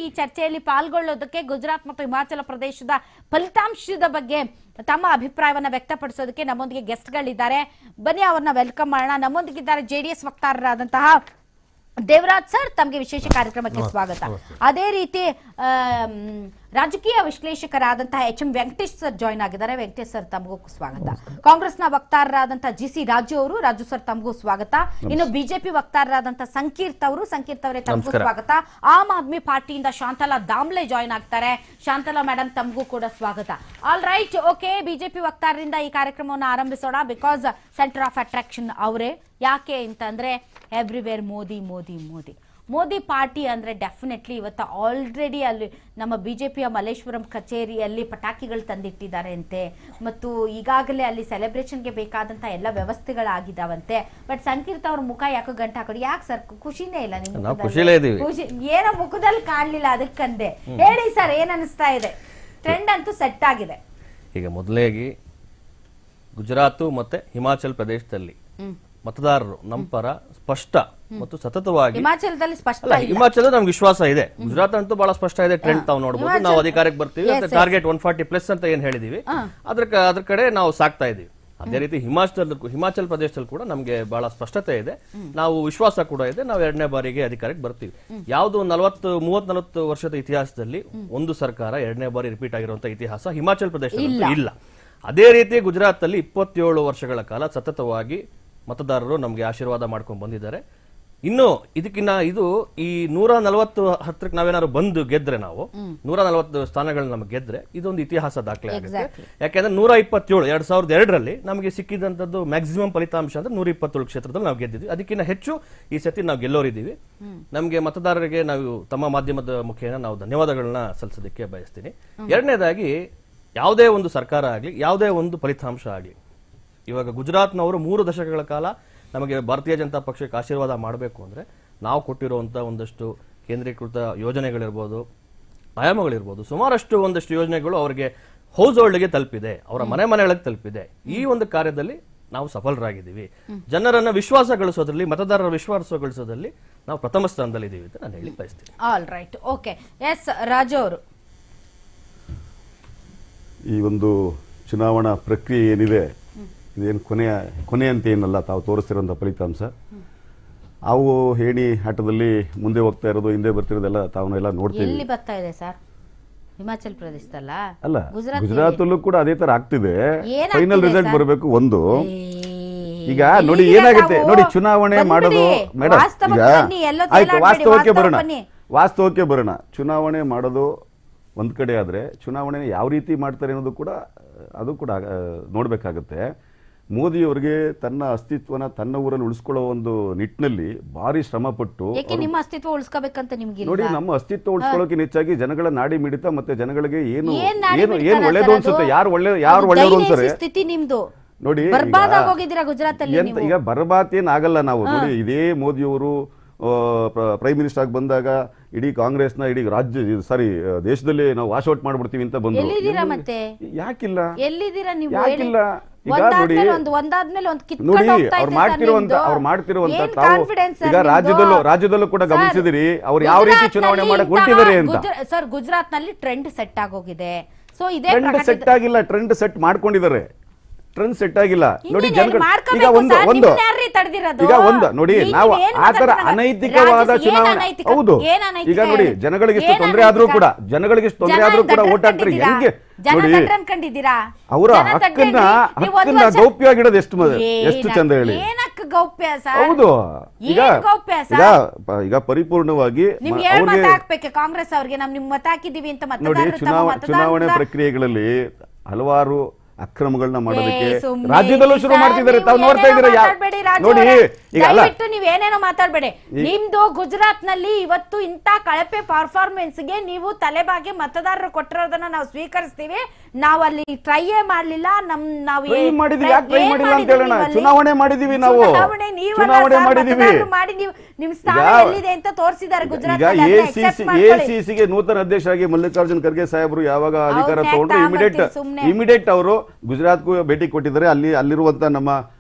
ಈ ಚರ್ಚೆಯಲ್ಲಿ ಪಾಲ್ಗೊಳ್ಳೋದಕ್ಕೆ ಗುಜರಾತ್ ಮತ್ತು ಹಿಮಾಚಲ ಪ್ರದೇಶದ ಫಲಿತಾಂಶದ ಬಗ್ಗೆ ತಮ್ಮ ಅಭಿಪ್ರಾಯವನ್ನ ವ್ಯಕ್ತಪಡಿಸೋದಕ್ಕೆ ನಮ್ಮೊಂದಿಗೆ ಗೆಸ್ಟ್ಗಳಿದ್ದಾರೆ ಬನ್ನಿ ಅವ್ರನ್ನ ವೆಲ್ಕಮ್ ಮಾಡೋಣ ನಮ್ಮೊಂದಿಗಿದ್ದಾರೆ ಜೆಡಿಎಸ್ ವಕ್ತಾರರಾದಂತಹ ದೇವರಾಜ್ ಸರ್ ತಮಗೆ ವಿಶೇಷ ಕಾರ್ಯಕ್ರಮಕ್ಕೆ ಸ್ವಾಗತ ಅದೇ ರೀತಿ ಆಮ್, ರಾಜಕೀಯ ವಿಶ್ಲೇಷಕರಾದಂತಹ H M Venkatesh sir join ಆಗಿದ್ದಾರೆ ವೆಂಕಟೇಶ್ ಸರ್ ತಮಗೂ ಸ್ವಾಗತ ಕಾಂಗ್ರೆಸ್ನ ವಕ್ತಾರರಾದಂತಹ ಜಿ ಸಿ ರಾಜು ಅವರು ರಾಜು ಸರ್ ತಮಗೂ ಸ್ವಾಗತ ಇನ್ನು ಬಿಜೆಪಿ ವಕ್ತಾರರಾದಂತಹ ಸಂಕೀರ್ತ್ ಅವರು ಸಂಕೀರ್ತ್ ಅವರೇ ತಮಗೂ ನಮಸ್ಕಾರ. ಸ್ವಾಗತ ಆಮ್ ಆದ್ಮಿ ಪಾರ್ಟಿಯಿಂದ ಶಾಂತಲಾ ದಾಮ್ಲೆ ಜಾಯ್ನ್ ಆಗ್ತಾರೆ ಶಾಂತಲಾ ಮೇಡಮ್ ತಮಗೂ ಕೂಡ ಸ್ವಾಗತ ಆಲ್ ರೈಟ್ ಓಕೆ ಬಿಜೆಪಿ ವಕ್ತಾರರಿಂದ ಈ ಕಾರ್ಯಕ್ರಮವನ್ನು ಆರಂಭಿಸೋಣ ಬಿಕಾಸ್ ಸೆಂಟರ್ ಆಫ್ ಅಟ್ರಾಕ್ಷನ್ ಅವರೇ ಯಾಕೆ ಅಂತಂದ್ರೆ ಎವ್ರಿವೇರ್ ಮೋದಿ ಮೋದಿ ಮೋದಿ ಮೋದಿ ಪಾರ್ಟಿ ಅಂದ್ರೆ ಡೆಫಿನೆಟ್ಲಿ ಇವತ್ತು ಆಲ್ರೆಡಿ ಅಲ್ಲಿ ನಮ್ಮ ಬಿಜೆಪಿಯ ಮಲ್ಲೇಶ್ವರಂ ಕಚೇರಿಯಲ್ಲಿ ಪಟಾಕಿಗಳು ತಂದಿಟ್ಟಿದ್ದಾರೆ ಅಂತೆ ಮತ್ತು ಈಗಾಗಲೇ ಅಲ್ಲಿ ಸೆಲೆಬ್ರೇಷನ್ಗೆ ಬೇಕಾದಂತ ಎಲ್ಲ ವ್ಯವಸ್ಥೆಗಳಾಗಿದ್ದಾವಂತೆ ಬಟ್ ಸಂಕೀರ್ತ ಅವ್ರ ಮುಖ ಯಾಕೋ ಗಂಟು ಹಾಕೋದು ಯಾಕೆ ಸರ್ ಖುಷಿನೇ ಇಲ್ಲ ನಿಮ್ ನಾವು ಮುಖದಲ್ಲಿ? ಖುಷಿಲೇ ಇದೀವಿ. ಖುಷಿ ಏನೋ ಮುಖದಲ್ಲಿ ಕಾಣ್ಲಿಲ್ಲ ಅದಕ್ಕಂದೆ ಹೇಳಿ ಸರ್ ಏನ್ ಅನಿಸ್ತಾ ಇದೆ ಟ್ರೆಂಡ್ ಅಂತೂ ಸೆಟ್ ಆಗಿದೆ ಈಗ ಮೊದಲೇಗಿ ಗುಜರಾತು ಮತ್ತೆ ಹಿಮಾಚಲ್ ಪ್ರದೇಶದಲ್ಲಿ ಮತದಾರರು ನಮ್ಮ ಪರ ಸ್ಪಷ್ಟ ಮತ್ತು ಸತತವಾಗಿ ಹಿಮಾಚಲದಲ್ಲಿ ಸ್ಪಷ್ಟ ಅಲ್ಲ ಇಲ್ಲ ಹಿಮಾಚಲ ನಮ್ಗೆ ವಿಶ್ವಾಸ ಇದೆ ಗುಜರಾತ್ ಅಂತೂ ಬಹಳ ಸ್ಪಷ್ಟ ಇದೆ ಟ್ರೆಂಡ್ ತಾವು ನೋಡಬಹುದು ನಾವು ಹಿಮಾಚಲ- ಅಧಿಕಾರಕ್ಕೆ ಬರ್ತೀವಿ Yes, yes. Target one forty plus ಅಂತ ಏನ್ ಹೇಳಿದೀವಿ ಅದ್ರ ಕ- ಅದ್ರ ಕಡೆ ನಾವು ಸಾಕ್ತಾ ಇದೀವಿ ಅದೇ ರೀತಿ ಹಿಮಾಚಲ ಹಿಮಾಚಲ್ ಪ್ರದೇಶದಲ್ಲಿ ಕೂಡ ನಮ್ಗೆ ಬಹಳ ಸ್ಪಷ್ಟತೆ ಇದೆ ನಾವು ವಿಶ್ವಾಸ ಕೂಡ ಇದೆ ನಾವು ಎರಡನೇ ಬಾರಿಗೆ ಅಧಿಕಾರಕ್ಕೆ ಬರ್ತೀವಿ ಯಾವುದು ನಲವತ್ತು ಮೂವತ್ ನಲವತ್ತು ವರ್ಷದ ಇತಿಹಾಸದಲ್ಲಿ ಒಂದು ಸರ್ಕಾರ ಎರಡನೇ ಬಾರಿ ರಿಪೀಟ್ ಆಗಿರುವಂತ ಇತಿಹಾಸ ಹಿಮಾಚಲ್ ಪ್ರದೇಶದಲ್ಲಿ ಇಲ್ಲ ಅದೇ ರೀತಿ ಗುಜರಾತ್ ಅಲ್ಲಿ ಇಪ್ಪತ್ತೇಳು ವರ್ಷಗಳ ಕಾಲ ಸತತವಾಗಿ ಮತದಾರರು ನಮ್ಗೆ ಆಶೀರ್ವಾದ ಮಾಡ್ಕೊಂಡು ಬಂದಿದ್ದಾರೆ ಇನ್ನು ಇದಕ್ಕಿನ್ನ ಇದು ಈ ನೂರ ನಲವತ್ತು ಹತ್ರಕ್ಕೆ ನಾವೇನಾದ್ರು ಬಂದು ಗೆದ್ರೆ ನಾವು ನೂರ ನಲವತ್ತು ಸ್ಥಾನಗಳನ್ನ ನಮಗೆ ಗೆದ್ರೆ ಇದೊಂದು ಇತಿಹಾಸ ದಾಖಲೆ ಆಗುತ್ತೆ ಯಾಕೆಂದ್ರೆ ನೂರ ಇಪ್ಪತ್ತೇಳು ಎರಡ್ ಸಾವಿರದ ಎರಡರಲ್ಲಿ ನಮಗೆ ಸಿಕ್ಕಿದಂತದ್ದು ಮ್ಯಾಕ್ಸಿಮಮ್ ಫಲಿತಾಂಶ ಅಂದ್ರೆ ನೂರ ಇಪ್ಪತ್ತೇಳು ಕ್ಷೇತ್ರದಲ್ಲಿ ನಾವು ಗೆದ್ದಿದ್ವಿ ಅದಕ್ಕಿಂತ ಹೆಚ್ಚು ಈ ಸತಿ ನಾವು ಗೆಲ್ಲೋರಿದ್ದೀವಿ ನಮಗೆ ಮತದಾರರಿಗೆ ನಾವು ತಮ್ಮ ಮಾಧ್ಯಮದ ಮುಖೇನ ನಾವು ಧನ್ಯವಾದಗಳನ್ನ ಸಲ್ಲಿಸೋದಕ್ಕೆ ಬಯಸ್ತೀನಿ ಎರಡನೇದಾಗಿ ಯಾವುದೇ ಒಂದು ಸರ್ಕಾರ ಆಗಲಿ ಯಾವುದೇ ಒಂದು ಫಲಿತಾಂಶ ಆಗಲಿ ಇವಾಗ ಗುಜರಾತ್ನವರು ಮೂರು ದಶಕಗಳ ಕಾಲ ನಮಗೆ ಭಾರತೀಯ ಜನತಾ ಪಕ್ಷಕ್ಕೆ ಆಶೀರ್ವಾದ ಮಾಡಬೇಕು ಅಂದ್ರೆ ನಾವು ಕೊಟ್ಟಿರುವಂತ ಒಂದಷ್ಟು ಕೇಂದ್ರೀಕೃತ ಯೋಜನೆಗಳಿರ್ಬೋದು ಆಯಾಮಗಳಿರ್ಬೋದು ಸುಮಾರಷ್ಟು ಒಂದಷ್ಟು ಯೋಜನೆಗಳು ಅವರಿಗೆ ಹೌಸ್ ಹೋಲ್ಡ್ಗೆ ತಲುಪಿದೆ ಅವರ ಮನೆ ಮನೆಗಳಿಗೆ ತಲುಪಿದೆ ಈ ಒಂದು ಕಾರ್ಯದಲ್ಲಿ ನಾವು ಸಫಲರಾಗಿದ್ದೀವಿ ಜನರನ್ನ ವಿಶ್ವಾಸ ಗಳಿಸೋದ್ರಲ್ಲಿ ಮತದಾರರ ವಿಶ್ವಾಸ ಗಳಿಸೋದ್ರಲ್ಲಿ ನಾವು ಪ್ರಥಮ ಸ್ಥಾನದಲ್ಲಿದ್ದೀವಿ ಅಂತ ನಾನು ಹೇಳಿ ಬಯಸ್ತೀನಿ all right okay S Raju ಅವರು ಈ ಒಂದು ಚುನಾವಣಾ ಪ್ರಕ್ರಿಯೆ ಏನಿದೆ ಇದೇನು ಕೊನೆಯ ಕೊನೆ ಅಂತ ಏನಲ್ಲ ತಾವು ತೋರಿಸ್ತಿರೋಂಥ ಫಲಿತಾಂಶ ಅವು ಹೇಣಿ ಆಟದಲ್ಲಿ ಮುಂದೆ ಹೋಗ್ತಾ ಇರೋದು ಹಿಂದೆ ಬರ್ತಿರೋದೆಲ್ಲ ತಾವನ್ನೆಲ್ಲ ನೋಡ್ತೀವಿ ಎಲ್ಲಿ ಬರ್ತಾ ಇದೆ ಸರ್ ಹಿಮಾಚಲ್ ಪ್ರದೇಶದಲ್ಲ ಅಲ್ಲ ಗುಜರಾತ್ ಗುಜರಾತಲ್ಲೂ ಕೂಡ ಅದೇ ತರ ಆಗ್ತಿದೆ ಏನಾಗ್ತಿದೆ ಫೈನಲ್ ರಿಸಲ್ಟ್ ಸರ್? ಬರಬೇಕು ಒಂದು ಈಗ ಎಲ್ಲಿದ್ದೀರಾ ನೋಡಿ ಏನಾಗುತ್ತೆ ತಾವು? ನೋಡಿ ಚುನಾವಣೆ ಬಂದ್ಬಿಡಿ. ಮಾಡೋದು ಮೇಡಮ್ ವಾಸ್ತವಕ್ಕೆ ಈಗ ಬನ್ನಿ, ಎಲ್ಲೋ ಆಯ್ತು ತೇಲಾಡ್ಬೇಡಿ, ವಾಸ್ತವಕ್ಕೆ ವಾಸ್ತವಕ್ಕೆ ಬರೋಣ ಬನ್ನಿ. ವಾಸ್ತವಕ್ಕೆ ಬರೋಣ ಚುನಾವಣೆ ಮಾಡೋದು ಒಂದ್ ಕಡೆ ಆದ್ರೆ ಚುನಾವಣೆ ಯಾವ ರೀತಿ ಮಾಡ್ತಾರೆ ಅನ್ನೋದು ಕೂಡ ಅದು ಕೂಡ ಆ, ನೋಡ್ಬೇಕಾಗತ್ತೆ ಮೋದಿಯವರಿಗೆ ತನ್ನ ಅಸ್ತಿತ್ವನ ತನ್ನ ಊರಲ್ಲಿ ಉಳಿಸ್ಕೊಳ್ಳೋ ಒಂದು ನಿಟ್ಟಿನಲ್ಲಿ ಭಾರಿ ಶ್ರಮ ಪಟ್ಟು ಏಕೆ ನಿಮ್ಮ ಅಸ್ತಿತ್ವ ಉಳಿಸ್ಕೋಬೇಕಂತ ನಿಮ್ಗಿಲ್ಲ ನೋಡಿ ನಮ್ಮ ಅಸ್ತಿತ್ವ ಉಳಿಸ್ಕೊಳ್ಳೋಕೆ ಹೆಚ್ಚಾಗಿ ಜನಗಳ ನಾಡಿ ಮಿಡಿತ ಮತ್ತೆ ಜನಗಳಿಗೆ ಏನು ಏನ್ ನಾಡಿ ಏನು ಮಿಡಿತಾರ ಏನು ಒಳ್ಳೇದು ಸರ್ ಅನ್ಸುತ್ತೆ ಅದು? ಯಾರು ಒಳ್ಳೆ ಯಾರು ಅದು ಒಳ್ಳೆಯವರು ದಯನೀಯ ಅಂತಾರೆ ಸ್ಥಿತಿ ನಿಮ್ದು ನೋಡಿ ಈಗ- ಬರ್ಬಾದ್ ಹೋಗಿದ್ದೀರಾ ಗುಜರಾತ್ ಅಲ್ಲಿ ಎಂತ ಈಗ ಬರಬಾತ್ ಏನ್ ಆಗಲ್ಲ ನಾವು ನೋಡಿ ಇದೇ ಮೋದಿಯವರು ಪ್ರೈಮ್ ಮಿನಿಸ್ಟರ್ ಆಗಿ ಬಂದಾಗ ಇಡೀ ಕಾಂಗ್ರೆಸ್ನ ಇಡೀ ರಾಜ್ಯ ಸಾರಿ ದೇಶದಲ್ಲಿ ನಾವು ವಾಶೌಟ್ ಮಾಡ್ಬಿಡ್ತೀವಿ ಅಂತ ಬಂದ್ರು ಎಲ್ಲಿದ್ದೀರಾ ಮತ್ತೆ ಯಾಕಿಲ್ಲ ಎಲ್ಲಿದ್ದೀರಾ ನೀವು ಯಾಕಿಲ್ಲ? ಹೇಳಿ? ಈಗ ಒಂದಾದ್ಮೇಲೆ ನೋಡಿ- ಒಂದು ಒಂದಾದ್ಮೇಲೆ ಒಂದು ಕಿತ್ಕೊಂಡು ನೋಡಿ ಹೋಗ್ತಾ ಅವ್ರು ಇದೆ ಸರ್ ಮಾಡ್ತಿರುವಂತ ನಿಮ್ದು. ಅವ್ರು ಮಾಡ್ತಿರುವಂತ ಏನ್ ತಾವು confidence ಸರ್ ಈಗ ನಿಮ್ದು? ರಾಜ್ಯದಲ್ಲೂ ರಾಜ್ಯದಲ್ಲೂ ಕೂಡ ಸರ್, ಗಮನಿಸಿದಿರಿ ಅವ್ರು ಯಾವ ರೀತಿ ಗುಜರಾತ್ನಲ್ಲಿ ಚುನಾವಣೆ ಮಾಡಕ್ ಇಂತಹ ಹೊರಟಿದ್ದಾರೆ ಅಂತ ಗುಜರ- ಸರ್ ಗುಜರಾತ್ ನಲ್ಲಿ ಟ್ರೆಂಡ್ ಸೆಟ್ ಆಗೋಗಿದೆ ಸೊ ಇದೇ ಟ್ರೆಂಡ್ ಪ್ರಕಟದ- ಸೆಟ್ ಆಗಿಲ್ಲ ಟ್ರೆಂಡ್ ಸೆಟ್ ಮಾಡ್ಕೊಂಡಿದ್ದಾರೆ ಟ್ರೆಂಡ್ ಸೆಟ್ ಆಗಿಲ್ಲ ನೋಡಿ ಇನ್ನೇನು ಜನಗಳು ಮಾಡ್ಕೋಬೇಕು ಈಗ ಒಂದು ಸರ್, ಒಂದು ನಿಮ್ಮನ್ನ ಯಾರ್ರೀ ತಡೆದಿರೋದು? ಈಗ ಒಂದು ನೋಡಿ ನೀವು ನಾವು ಏನ್ ಆ ತರ ಮಾತಾಡ್ತೀರ? ಅನೈತಿಕವಾದ ರಾಜಕೀಯ ಏನ್ ಚುನಾವಣೆ ಅನೈತಿಕ? ಹೌದು ಏನ್ ಅನೈತಿಕ ಈಗ ನೋಡಿ ಹೇಳಿ? ಜನಗಳಿಗೆ ಎಷ್ಟು ಏನ್ ತೊಂದರೆ ಆದ್ರೂ ಅನೈತಿಕ? ಕೂಡ ಜನಗಳಿಗೆ ಎಷ್ಟು ತೊಂದರೆ ಜನ ಆದ್ರೂ ಕೂಡ ದಡ್ಡರ್ ಓಟ್ ಹಾಕ್ತಾರೆ ಕಂಡಿದ್ದೀರಾ? ಹೆಂಗೆ ಜನ ನೋಡಿ ದಡ್ಡರ್ ಅನ್ಕೊಂಡಿದ್ದೀರಾ? ಅವರ ಜನ ದಡ್ಡರ್ ಹಕ್ಕನ್ನ ನೀವು ಒಂದ್ ಹಕ್ಕನ್ನ ವರ್ಷ- ಗೌಪ್ಯವಾಗಿಡೋದು ಎಷ್ಟು ಮ- ಎಷ್ಟು ಏನ- ಚಂದ ಹೇಳಿ ಏನಕ್ಕೆ ಗೌಪ್ಯ ಸರ್ ಹೌದು ಈಗ ಏನ್ ಗೌಪ್ಯ ಸರ್? ಈಗ ಪ- ಈಗ ಪರಿಪೂರ್ಣವಾಗಿ ಮ- ನಿಮ್ಗೆ ಏನ್ ಮತ ಅವ್ರಿಗೆ ಹಾಕ್ಬೇಕು ಕಾಂಗ್ರೆಸ್ ಅವ್ರಿಗೆ ನಮ್ ನಿಮ್ ಮತ ಹಾಕಿದೀವಿ ಅಂತ ನೋಡಿ ಮತದಾರರು ತಮ್ಮ ಚುನಾವಣೆ ಮತದಾರರ- ಚುನಾವಣೆ ಪ್ರಕ್ರಿಯೆಗಳಲ್ಲಿ ಹಲವಾರು ಅಕ್ರಮಗಳನ್ನ ಮಾಡೋದಕ್ಕೆ ಏ, ಸುಮ್ನೆ ರಾಜ್ಯದಲ್ಲೂ ಇರಿ ಶುರು ಸರ್, ಮಾಡ್ತಿದ್ದಾರೆ ನೀವು ತಾವು ನೋಡ್ತಾ ಏನೇನೋ ಇದ್ದೀರಾ ಯಾ- ಮಾತಾಡ್ಬೇಡಿ ರಾಜು ನೋಡಿ ಅವರೇ. ಈಗ ಅಲ್ಲ ದಯವಿಟ್ಟು ನೀವ್ ಏನೇನೋ ಮಾತಾಡ್ಬೇಡಿ ನಿಮ್ದು ಗುಜರಾತ್ ನಲ್ಲಿ ಇವತ್ತು ಇಂತ ಕಳಪೆ ಪರ್ಫಾರ್ಮೆನ್ಸ್ ಗೆ ನೀವು ತಲೆಬಾಗಿ ಮತದಾರರು ಕೊಟ್ಟಿರೋದನ್ನ ನಾವು ಸ್ವೀಕರಿಸ್ತೀವಿ ನಾವು ಅಲ್ಲಿ ಟ್ರೈಯೇ ಮಾಡ್ಲಿಲ್ಲ ನಮ್ ನಾವು Try ಏ- ಮಾಡಿದೀವಿ, try- ಯಾಕ್ try ಏನ್ ಮಾಡಿಲ್ಲ ಅಂತ ಮಾಡಿದೀವಿ ಹೇಳೋಣ? ನೀವಲ್ಲಿ? ಚುನಾವಣೆ ಮಾಡಿದೀವಿ ನಾವು. ಚುನಾವಣೆ ನೀವಲ್ಲ ಚುನಾವಣೆ ಸರ್, ಮಾಡಿದೀವಿ. ಮತದಾರರು ಮಾಡಿ ನೀವು ನಿಮ್ ಸ್ಥಾನ ಈಗ- ಎಲ್ಲಿದೆ ಅಂತ ತೋರಿಸಿದ್ದಾರೆ ಗುಜರಾತ್ ಈಗ ನಲ್ಲಿ, ಅದನ್ನ accept ಎಸಿಸಿ ಮಾಡ್ಕೊಳ್ಳಿ. ಎಸಿಸಿಗೆ ನೂತನ ಅಧ್ಯಕ್ಷರಾಗಿ ಮಲ್ಲಿಕಾರ್ಜುನ್ ಖರ್ಗೆ ಸಾಹೇಬರು ಯಾವಾಗ ಅಧಿಕಾರ ಅವ್ರ್ನ ತಗೊಂಡ್ರು ಯಾಕ್ ಇಮಿಡಿಯೇಟ್ ತಗೊಂಡ್ರಿ ಸುಮ್ನೆ? ಇಮಿಡಿಯೇಟ್ ಅವರು ಗುಜರಾತ್ಗೂ ಭೇಟಿ ಕೊಟ್ಟಿದ್ದಾರೆ ಅಲ್ಲಿ ಅಲ್ಲಿರುವಂತ ನಮ್ಮ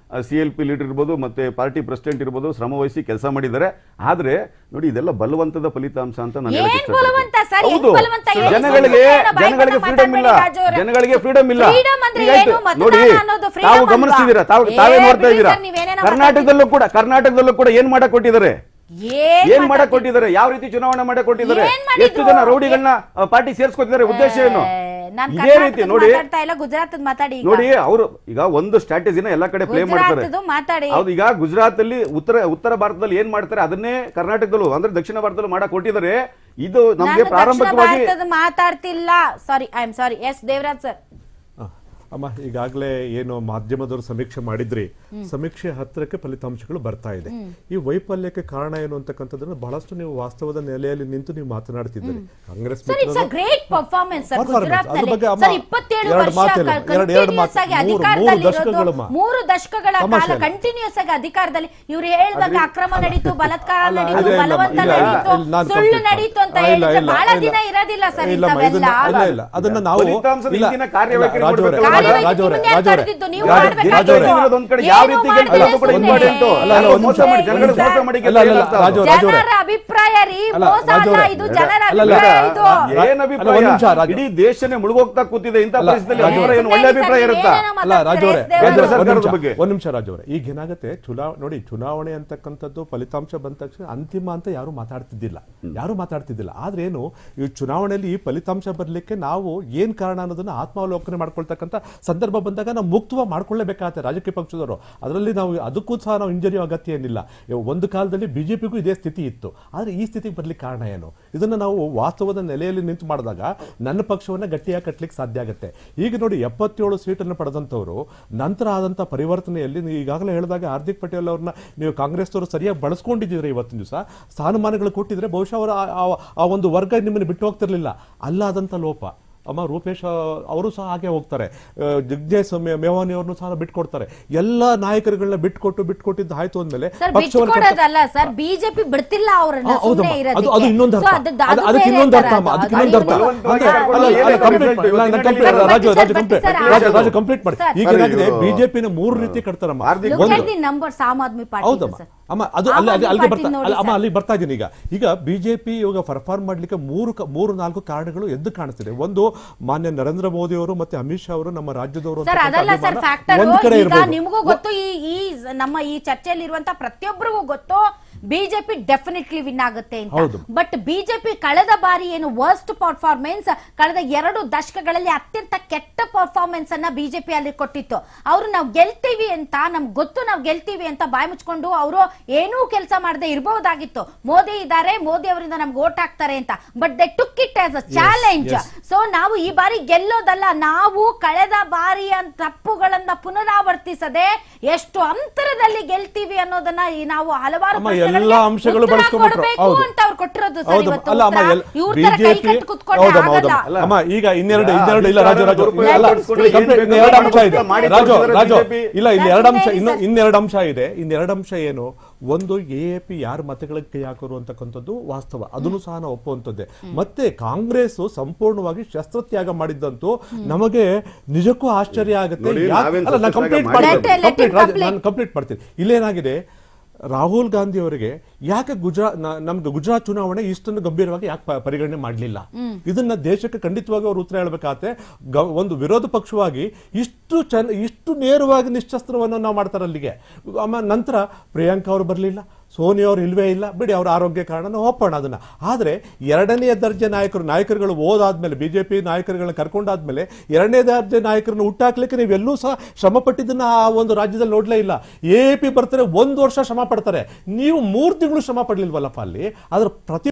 ಸಿ ಎಲ್ ಪಿ ಲೀಡರ್ ಇರ್ಬೋದು ಮತ್ತೆ ಪಾರ್ಟಿ ಪ್ರೆಸಿಡೆಂಟ್ ಇರ್ಬೋದು ಶ್ರಮ ವಹಿಸಿ ಕೆಲಸ ಮಾಡಿದ್ದಾರೆ ಆದ್ರೆ ನೋಡಿ ಇದೆಲ್ಲ ಬಲವಂತದ ಫಲಿತಾಂಶ ಅಂತ ನಾನು ಹೇಳಕ್ ಏನ್ ಇಷ್ಟಪಡ್ತೀನಿ. ಬಲವಂತ ಸರ್? ಏನ್ ಹೌದು ಬಲವಂತ? ಹೇಳಿ ಜನಗಳಿಗೆ ಸುಮ್ನೆ ಏನೋ ಬಾಯಿ ಜನಗಳಿಗೆ ಬಂದಂಗ್ ಫ್ರೀಡಮ್ ಇಲ್ಲ ಮಾತಾಡ್ಬೇಡಿ ರಾಜು ಅವ್ರೆ. ಜನಗಳಿಗೆ ಫ್ರೀಡಮ್ ಇಲ್ಲ Freedom ಅಂದ್ರೆ ಈಗ ಆಯ್ತು. ಏನು? ಮತದಾನ ನೋಡಿ ಅನ್ನೋದು freedom ತಾವು ಅಲ್ವಾ? ಗಮನಿಸ್ತಿದ್ದೀರಾ ತಾವು ಏ, ತಾವೇ ನೋಡ್ತಾ ಬಿಡಿ ಇದ್ದೀರಾ ಸರ್, ನೀವೇನೇನೋ ಕರ್ನಾಟಕದಲ್ಲೂ ಕೂಡ ಕರ್ನಾಟಕದಲ್ಲೂ ಕೂಡ ಏನ್ ಮಾಡಕ್ ಕೊಟ್ಟಿದ್ದಾರೆ ಏನ್ ಏನ್ ಮಾಡಕ್ ಮಾತಾಡ್ತಿ- ಕೊಟ್ಟಿದ್ದಾರೆ ಯಾವ ರೀತಿ ಚುನಾವಣೆ ಮಾಡಕ್ ಕೊಟ್ಟಿದ್ದಾರೆ ಏನ್ ಮಾಡಿದ್ರು? ಎಷ್ಟು ಜನ ರೌಡಿಗಳನ್ನ ಪಾರ್ಟಿ ಸೇರ್ಸ್ಕೊತಿದ್ದಾರೆ ಉದ್ದೇಶ ಏನು ಏ, ನಾನ್ ಇದೇ ರೀತಿ ಕರ್ನಾಟಕದ್ ನೋಡಿ ಮಾತಾಡ್ತಾ ಇಲ್ಲ ಗುಜರಾತ್ ಮಾತಾಡಿ ಈಗ. ನೋಡಿ ಅವರು ಈಗ ಒಂದು ಸ್ಟ್ರಾಟಜಿನ ಎಲ್ಲಾ ಕಡೆ ಪ್ಲೇ ಮಾಡ್ತಾರೆ ಗುಜರಾತ್ದು ಮಾತಾಡಿ ಹೌದು ಈಗ ಗುಜರಾತ್ ಅಲ್ಲಿ ಉತ್ತರ ಉತ್ತರ ಭಾರತದಲ್ಲಿ ಏನ್ ಮಾಡ್ತಾರೆ ಅದನ್ನೇ ಕರ್ನಾಟಕದಲ್ಲೂ ಅಂದ್ರೆ ದಕ್ಷಿಣ ಭಾರತದಲ್ಲೂ ಮಾಡಕ್ ಕೊಟ್ಟಿದ್ದಾರೆ ಇದು ನಮ್ಗೆ ನಾನು ದಕ್ಷಿಣ ಪ್ರಾರಂಭಿಕವಾಗಿ ಭಾರತದ ಮಾತಾಡ್ತಿಲ್ಲ sorry I am sorry S Devaraj sir ಆ, ಅಮ್ಮ ಈಗಾಗಲೇ ಏನು ಮಾಧ್ಯಮದವರು ಸಮೀಕ್ಷೆ ಮಾಡಿದ್ರಿ ಸಮೀಕ್ಷೆ ಹತ್ತಿರಕ್ಕೆ ಫಲಿತಾಂಶಗಳು ಬರ್ತಾ ಇದೆ ಈ ವೈಫಲ್ಯಕ್ಕೆ ಕಾರಣ ಏನು ಅಂತಕ್ಕಂಥದ್ದನ್ನು ಬಹಳಷ್ಟು ನೀವು ವಾಸ್ತವದ ನೆಲೆಯಲ್ಲಿ ನಿಂತು ನೀವು ಮಾತನಾಡ್ತಿದ್ದೀರಿ ಕಾಂಗ್ರೆಸ್ ಸರ್ ಇಟ್ಸ್ ಅ ಮಿತ್ರರು- great performance sir Performance. Gujarat ಅದ್ರ ಬಗ್ಗೆ ಅಮ್ಮ ಸರ್ ಇಪ್ಪತ್ತೇಳು ಎರಡು ವರ್ಷ ಮಾತಿಲ್ಲ. ಎರಡು- ಎರಡು ಕಂಟಿನ್ಯೂಸ್ ಮಾತು. ಆಗಿ ಮೂರು- ಮೂರು ಅಧಿಕಾರದಲ್ಲಿ ದಶಕಗಳಮ್ಮ. ಇರೋದು ಮೂರು ದಶಕಗಳ ತಮಾಷೆ ಕಾಲ ಅಲ್ಲ. ಕಂಟಿನ್ಯೂಸ್ ಆಗಿ ಅಧಿಕಾರದಲ್ಲಿ ಇವ್ರು ಹೇಳ್ದಂಗೆ ಅಕ್ರಮ ನಡೀತು ಬಲಾತ್ಕಾರ ಅಲ್ಲ, ನಡೀತು ಇಲ್ಲ, ಇಲ್ಲಮ್ಮ, ಬಲವಂತ ಇಲ್ಲ, ನಡೀತು ಇಲ್ಲ, ನಾನು ಸುಳ್ಳು complete ನಡೀತು ಅಂತ ಮಾಡ್ತೀನಿ. ಇಲ್ಲ, ಹೇಳಿದ್ರೆ ಇಲ್ಲ, ಬಹಳ ಇಲ್ಲ. ದಿನ ಇರೋದಿಲ್ಲ ಸರ್ ಇಲ್ಲಮ್ಮ, ಇಂಥವೆಲ್ಲ ಇದನ್ನ- ಇಲ್ಲ, ಇಲ್ಲ, ಅದನ್ನ ನಾವು ಫಲಿತಾಂಶದ ಇಲ್ಲ, ಹಿಂದಿನ ಕಾರ್ಯವೈಖರಿ ಇಲ್ಲ, ರಾಜು ಅವರೇ, ಕೊಡ್ಬೇಕಲ್ಲ. ರಾಜು ಕಾರ್ಯವೈಖರಿ ಅವರೇ, ನಿಮ್ಮನ್ನ ರಾಜು ಅವರೇ, ಕರೆದಿದ್ದು, ನೀವು ರಾಜು- ಮಾಡ್ಬೇಕಾಗಿತ್ತು. ರಾಜು ಅವರೇ, ಒಂದ್ ಕಡೆ ಯಾವ ಏನು ರೀತಿ ಮಾಡಿಲ್ಲ ಗೆಲ್ಬೇಕು ಕೂಡ ಸುಮ್ನೆ. ಇಂಪಾರ್ಟೆಂಟ್ ಅಲ್ಲ, ಅಲ್ಲ, ಒಂದ್ ಮೋಸ ನಿಮಿಷ. ಮಾಡಿ ಜನಗಳ ಮೋಸ ಮಾಡಿ ಅಲ್ಲ, ಅಲ್ಲ, ಗೆಲ್ತಾರೆ ರಾಜು ಅಂತ. ರಾಜು ಅವರೇ. ಜನರ ಅಭಿಪ್ರಾಯ ರೀ ಅಲ್ಲ, ಮೋಸ ರಾಜು ಅಲ್ಲ ಅವರೇ, ಇದು ಜನರ ಅಲ್ಲ, ಅಲ್ಲ, ಅಭಿಪ್ರಾಯ ಅಲ್ಲ, ಇದು ರಾ- ಏನ್ ಅಲ್ಲ, ಅಭಿಪ್ರಾಯ ಒಂದ್ ನಿಮಿಷ, ರಾಜು. ಇಡೀ ದೇಶನೇ ಮುಳುಗೋಗ್ತಾ ಕೂತಿದೆ ಇಂಥ ಅಲ್ಲ, ಪರಿಸ್ಥಿತಿಯಲ್ಲಿ ರಾಜು ಅಭಿಪ್ರಾಯ ಏನು ಒಳ್ಳೆ ಅಭಿಪ್ರಾಯ ಇರುತ್ತಾ ಅಲ್ಲ ರಾಜು ಅವರೇ ದೇವರ ರಾಜು ಅವರೇ, ಒಂದ್ ಸರ್ಕಾರದ ನಿಮಿಷ, ಬಗ್ಗೆ. ಒಂದ್ ನಿಮಿಷ ರಾಜು ಅವರೇ ಈಗ ಏನಾಗುತ್ತೆ ಚುನಾವ ನೋಡಿ ಚುನಾವಣೆ ಅಂತಕ್ಕಂಥದ್ದು ಫಲಿತಾಂಶ ಬಂದ ತಕ್ಷಣ ಅಂತಿಮ ಅಂತ ಯಾರು ಮಾತಾಡ್ತಿದ್ದಿಲ್ಲ ಯಾರು ಮಾತಾಡ್ತಿದ್ದಿಲ್ಲ ಆದ್ರೆ ಏನು ಈ ಚುನಾವಣೆಯಲ್ಲಿ ಈ ಫಲಿತಾಂಶ ಬರ್ಲಿಕ್ಕೆ ನಾವು ಏನ್ ಕಾರಣ ಅನ್ನೋದನ್ನ ಆತ್ಮಾವಲೋಕನೆ ಮಾಡ್ಕೊಳ್ತಕ್ಕಂಥ ಸಂದರ್ಭ ಬಂದಾಗ ನಾವು ಮುಕ್ತವಾಗಿ ಮಾಡ್ಕೊಳ್ಳೇಬೇಕಾಗತ್ತೆ ರಾಜಕೀಯ ಪಕ್ಷದವರು ಅದರಲ್ಲಿ ನಾವು ಅದಕ್ಕೂ ಸಹ ನಾವು ಇಂಜರಿ ಅಗತ್ಯ ಏನಿಲ್ಲ ಇವಾಗ ಒಂದು ಕಾಲದಲ್ಲಿ ಬಿಜೆಪಿಗೂ ಇದೇ ಸ್ಥಿತಿ ಇತ್ತು ಆದ್ರೆ ಈ ಸ್ಥಿತಿಗೆ ಬರ್ಲಿಕ್ಕೆ ಕಾರಣ ಏನು ಇದನ್ನ ನಾವು ವಾಸ್ತವದ ನೆಲೆಯಲ್ಲಿ ನಿಂತು ಮಾಡಿದಾಗ ನನ್ನ ಪಕ್ಷವನ್ನ ಗಟ್ಟಿಯಾಗಿ ಕಟ್ಟಲಿಕ್ಕೆ ಸಾಧ್ಯ ಆಗುತ್ತೆ ಈಗ ನೋಡಿ ಎಪ್ಪತ್ತೇಳು ಸೀಟನ್ನು ಪಡೆದಂಥವ್ರು ನಂತರ ಆದಂಥ ಪರಿವರ್ತನೆಯಲ್ಲಿ ನೀವು ಈಗಾಗಲೇ ಹೇಳಿದಾಗ ಹಾರ್ದಿಕ್ ಪಟೇಲ್ ಅವ್ರನ್ನ ನೀವು ಕಾಂಗ್ರೆಸ್ನವರು ಸರಿಯಾಗಿ ಬಳಸ್ಕೊಂಡಿದ್ದೀರಿ ಇವತ್ತಿನ ದಿವಸ ಸ್ಥಾನಮಾನಗಳು ಕೊಟ್ಟಿದ್ರೆ ಬಹುಶಃ ಅವರ ಆ- ಆ- ಆ ಒಂದು ವರ್ಗ ನಿಮ್ಮನ್ನು ಬಿಟ್ಟು ಹೋಗ್ತಿರ್ಲಿಲ್ಲ ಅಲ್ಲಾದಂಥ ಲೋಪ ಅಮ್ಮ ರೂಪೇಶ್ ಅವರು ಸಹ ಹಾಗೆ ಹೋಗ್ತಾರೆ ಆ, ಜಿಗ್ನೇಶ್ ಮೇ- ಮೇವಾನಿ ಅವ್ರನ್ನು ಸಹ ಬಿಟ್ಕೊಡ್ತಾರೆ ಎಲ್ಲ ನಾಯಕರುಗಳನ್ನ ಬಿಟ್ಕೊಟ್ಟು ಬಿಟ್ಕೊಟ್ಟಿದ್ದು ಆಯ್ತು ಅಂದ್ಮೇಲೆ ಸರ್ ಪಕ್ಷವನ್ನು ಕಟ್ಟ- ಬಿಟ್ಕೊಡೋದಲ್ಲ ಸರ್ ಬಿಜೆಪಿ ಬಿಡ್ತಿಲ್ಲ ಅವ್ರನ್ನ ಆ, ಹೌದಮ್ಮ. ಸುಮ್ನೆ ಅದು ಅದು ಇನ್ನೊಂದು ಅರ್ಥ So ಅದು- ಅದು ಅದು- ಅದಕ್ಕೆ ಬೇರೆ ಇನ್ನೊಂದು ತರ ಅರ್ಥ ಅಮ್ಮ ಅದು. ಅದಕ್ಕೆ ಅದು ಇನ್ನೊಂದು ಅರ್ಥ ಇನ್ನೊಂದು ಅಂದ್ರೆ ಅರ್ಥ. ಅಲ್ಲ, ಅಲ್ಲ, ಏನಿದೆ complete result? ಮಾಡಿ. ನಾನು ಇವತ್ತಿನ complete- ದಿನ ರಾಜು ರಾಜು ಬನ್ನಿ ಕಂಪ್ಲೀಟ್ ಸರ್, ರಾಜು ಬನ್ನಿ ರಾಜು ಸರ್. ಕಂಪ್ಲೀಟ್ ಮಾಡಿ ಸರ್. ಈಗ ಸರ್, ಏನಾಗಿದೆ ಇದು- ಬಿಜೆಪಿನ ಮೂರು ರೀತಿ ಕಟ್ತಾರಮ್ಮ ಹಾರ್ದಿಕ್ Look ಒಂದು- at the numbers, Aam Aadmi party ಹೌದಮ್ಮ ಸರ್ ಅಮ್ಮ ಅದು ಆಮ್ ಅಲ್ಲಿ ಅಲ್ಲಿ ಆದ್ಮಿ ಅಲ್ಲಿಗೆ ಪಾರ್ಟಿ ಬರ್ತಾ ನೋಡಿ ಅಲ್ಲ, ಅಮ್ಮ ಸರ್. ಅಲ್ಲಿಗೆ ಬರ್ತಾ ಇದ್ದೀನಿ ಈಗ ಈಗ ಬಿಜೆಪಿ ಇವಾಗ ಪರ್ಫಾರ್ಮ್ ಮಾಡ್ಲಿಕ್ಕೆ ಮೂರು ಕ- ಮೂರು ನಾಲ್ಕು ಕಾರಣಗಳು ಎದ್ದು ಕಾಣಿಸ್ತಿದೆ ಒಂದು ಮಾನ್ಯ ನರೇಂದ್ರ ಮೋದಿ ಅವರು ಮತ್ತೆ ಅಮಿತ್ ಶಾ ಅವರು ನಮ್ಮ ರಾಜ್ಯದವರು ಸರ್ ಅಂತಕ್ಕಂಥ ಅದಲ್ಲ ಸರ್ ಅಭಿಮಾನ ಫ್ಯಾಕ್ಟರ್ ಒಂದ್ ಕಡೆ ಈಗ ಇರ್ಬೋದು ನಿಮಗೂ ಗೊತ್ತು ಈ ಈ ನಮ್ಮ ಈ ಚರ್ಚೆಯಲ್ಲಿ ಇರುವಂತ ಪ್ರತಿಯೊಬ್ಬರಿಗೂ ಗೊತ್ತು ಬಿಜೆಪಿ ಡೆಫಿನೆಟ್ಲಿ ವಿನ್ ಆಗುತ್ತೆ ಹೌದು. ಅಂತ ಬಟ್ ಬಿಜೆಪಿ ಕಳೆದ ಬಾರಿ ಏನು ವರ್ಸ್ಟ್ ಪರ್ಫಾರ್ಮೆನ್ಸ್ ಕಳೆದ ಎರಡು ದಶಕಗಳಲ್ಲಿ ಅತ್ಯಂತ ಕೆಟ್ಟ ಪರ್ಫಾರ್ಮೆನ್ಸ್ ಅನ್ನ ಬಿಜೆಪಿ ಅಲ್ಲಿ ಕೊಟ್ಟಿತ್ತು ಅವರು ನಾವು ಗೆಲ್ತೀವಿ ಅಂತ ನಮ್ಗೆ ಗೊತ್ತು ನಾವು ಗೆಲ್ತೀವಿ ಅಂತ ಬಾಯಿ ಮುಚ್ಕೊಂಡು ಅವರು ಏನೂ ಕೆಲಸ ಮಾಡದೆ ಇರಬಹುದಾಗಿತ್ತು ಮೋದಿ ಇದ್ದಾರೆ ಮೋದಿ ಅವರಿಂದ ನಮ್ಗೆ ಓಟ್ ಹಾಕ್ತಾರೆ ಅಂತ but they took it as a challenge yes. So ನಾವು ಈ ಬಾರಿ ಗೆಲ್ಲೋದಲ್ಲ ನಾವು ಕಳೆದ ಬಾರಿಯ ತಪ್ಪುಗಳನ್ನ ಪುನರಾವರ್ತಿಸದೆ ಎಷ್ಟು ಅಂತರದಲ್ಲಿ ಗೆಲ್ತೀವಿ ಅನ್ನೋದನ್ನ ಈ ನಾವು ಹಲವಾರು ಅಮ್ಮ, ಪ್ರಶ್ನೆಗಳಿಗೆ ಎಲ್ಲಾ ಅಂಶಗಳು ಉತ್ತರ ಬಳಸ್ಕೊಂಡ್ಬಿಟ್ರು. ಕೊಡ್ಬೇಕು ಹೌದು. ಅಂತ ಅವ್ರು ಕೊಟ್ಟಿರೋದು ಸರ್ ಹೌದಮ್ಮ ಇವತ್ತು ಅಲ್ಲ ಅಮ್ಮ ಉತ್ತರ. ಎಲ್- ಇವ್ರ ತರ ಕೈ ಬಿಜೆಪಿ ಕಟ್ಟು ಕೂತ್ಕೊಂಡ್ರೆ ಹೌದಮ್ಮ ಆಗಲ್ಲ. ಹೌದಮ್ಮ ಅಮ್ಮ ಈಗ ಇನ್ನೆರಡು ಈಗ ಇನ್ನೆರಡು ಇಲ್ಲ ರಾಜು ರಾಜು ದುರುಪಯೋಗ ಅಲ್ಲ ಪಡಿಸ್ಕೊಂಡು ಇಲ್ಲಿ complete ಏನ್ ಇನ್ನು ಎರಡು ಅಂಶ ಬೇಕಾದ್ರೂ ಇದೆ ಮಾಡಿ ರಾಜು ತೋರಿಸಿದ್ರೆ ರಾಜು BJP ಇಲ್ಲ ಇಲ್ಲಿ ಸರ್, ಎರಡು ಅಂಶ ಸುಮ್ನೆ ಇನ್ನು ಸರ್. ಇನ್ನೆರಡು ಅಂಶ ಇದೆ ಇನ್ನೆರಡು ಅಂಶ ಏನು ಒಂದು ಎ ಎ ಪಿ ಯಾರ ಮತಗಳಿಗೆ ಕೈ ಹಾಕೋರು ಅಂತಕ್ಕಂಥದ್ದು ವಾಸ್ತವ ಅದನ್ನು ಸಹ ನಾವು ಒಪ್ಪುವಂಥದ್ದೇ ಮತ್ತೆ ಕಾಂಗ್ರೆಸ್ ಸಂಪೂರ್ಣವಾಗಿ ಶಸ್ತ್ರತ್ಯಾಗ ಮಾಡಿದ್ದಂತೂ ನಮಗೆ ನಿಜಕ್ಕೂ ಆಶ್ಚರ್ಯ ಆಗುತ್ತೆ ನೋಡಿ, ಯಾಕ್- ನಾವೇನ್ ಅಲ್ಲ ನಾನು ಶಸ್ತ್ರತ್ಯಾಗ ಕಂಪ್ಲೀಟ್ ಮಾಡಿಲ್ಲ. ಮಾಡ್ತೀನಿ Let- let him complete Raju complete. ನಾನು ಕಂಪ್ಲೀಟ್ ಮಾಡ್ತೀನಿ ಇಲ್ಲೇನಾಗಿದೆ ರಾಹುಲ್ ಗಾಂಧಿ ಅವರಿಗೆ ಯಾಕೆ ಗುಜರಾತ್ ನಮ್ಗೆ ಗುಜರಾತ್ ಚುನಾವಣೆ ಇಷ್ಟೊಂದು ಗಂಭೀರವಾಗಿ ಯಾಕೆ ಪ- ಪರಿಗಣನೆ ಮಾಡಲಿಲ್ಲ ಇದನ್ನ ದೇಶಕ್ಕೆ ಖಂಡಿತವಾಗಿ ಅವರು ಉತ್ತರ ಹೇಳಬೇಕಾಗತ್ತೆ ಗ- ಒಂದು ವಿರೋಧ ಪಕ್ಷವಾಗಿ ಇಷ್ಟು ಚೆನ್ನ ಇಷ್ಟು ನೇರವಾಗಿ ನಿಶ್ಶಸ್ತ್ರವನ್ನು ನಾವು ಮಾಡ್ತಾರೆ ಅಲ್ಲಿಗೆ ಆಮೇಲೆ ನಂತರ ಪ್ರಿಯಾಂಕಾ ಅವರು ಬರಲಿಲ್ಲ ಸೋನಿಯಾ ಅವರು ಇಲ್ವೇ ಇಲ್ಲ ಬಿಡಿ ಅವ್ರ ಆರೋಗ್ಯ ಕಾರಣ ನಾವು ಒಪ್ಪೋಣ ಅದನ್ನ ಆದರೆ ಎರಡನೇ ದರ್ಜೆ ನಾಯಕರು ನಾಯಕರುಗಳು ಓದಾದ್ಮೇಲೆ ಬಿಜೆಪಿ ನಾಯಕರುಗಳನ್ನ ಕರ್ಕೊಂಡಾದ್ಮೇಲೆ ಎರಡನೇ ದರ್ಜೆ ನಾಯಕರನ್ನು ಹುಟ್ಟಾಕ್ಲಿಕ್ಕೆ ನೀವೆಲ್ಲೂ ಸಹ ಶ್ರಮ ಪಟ್ಟಿದ್ದನ್ನ ಆ ಒಂದು ರಾಜ್ಯದಲ್ಲಿ ನೋಡ್ಲೇ ಇಲ್ಲ ಎ ಪಿ ಬರ್ತಾರೆ ಒಂದು ವರ್ಷ ಶ್ರಮ ಪಡ್ತಾರೆ ನೀವು ಮೂರು ತಿಂಗಳು ಶ್ರಮ ಪಡ್ಲಿಲ್ವಲ್ಲಪ್ಪ ಅಲ್ಲಿ ಅದ್ರ ಪ್ರತಿ